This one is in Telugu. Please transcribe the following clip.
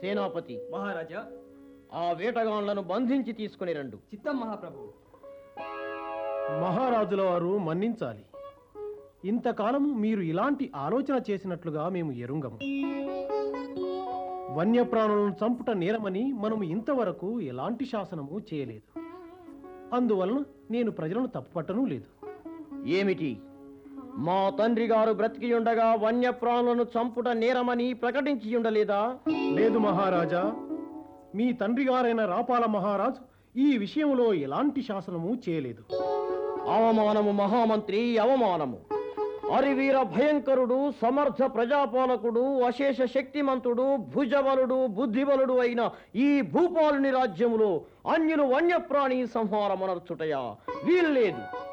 సేనాపతి మహారాజా ఆ వేటగాళ్లను బంధించి తీసుకుని రండు చిత్తం మహాప్రభు మహారాజుల వారు మన్నించాలి ఇంతకాలము మీరు ఇలాంటి ఆలోచన చేసినట్లుగా మేము ఎరుంగము వన్యప్రాణులను చంపుట నేరమని మనము ఇంతవరకు ఎలాంటి శాసనము చేయలేదు అందువలన నేను ప్రజలను తప్పుపట్టను లేదు ఏమిటి మా తండ్రి గారు బ్రతికి ఉండగా వన్యప్రాణులను చంపుట నేరమని ప్రకటించి ఉండలేదా లేదు మహారాజా మీ తండ్రి గారైన రాపాల మహారాజు ఈ విషయంలో ఎలాంటి శాసనము చేయలేదు అవమానము మహామంత్రి అవమానము అరివీర భయంకరుడు సమర్థ ప్రజాపాలకుడు అశేష శక్తిమంతుడు భుజబలుడు బుద్ధిబలుడు అయిన ఈ భూపాలుని రాజ్యములో అన్యులు వన్యప్రాణి సంహారమనర్చుటయా వీల్లేదు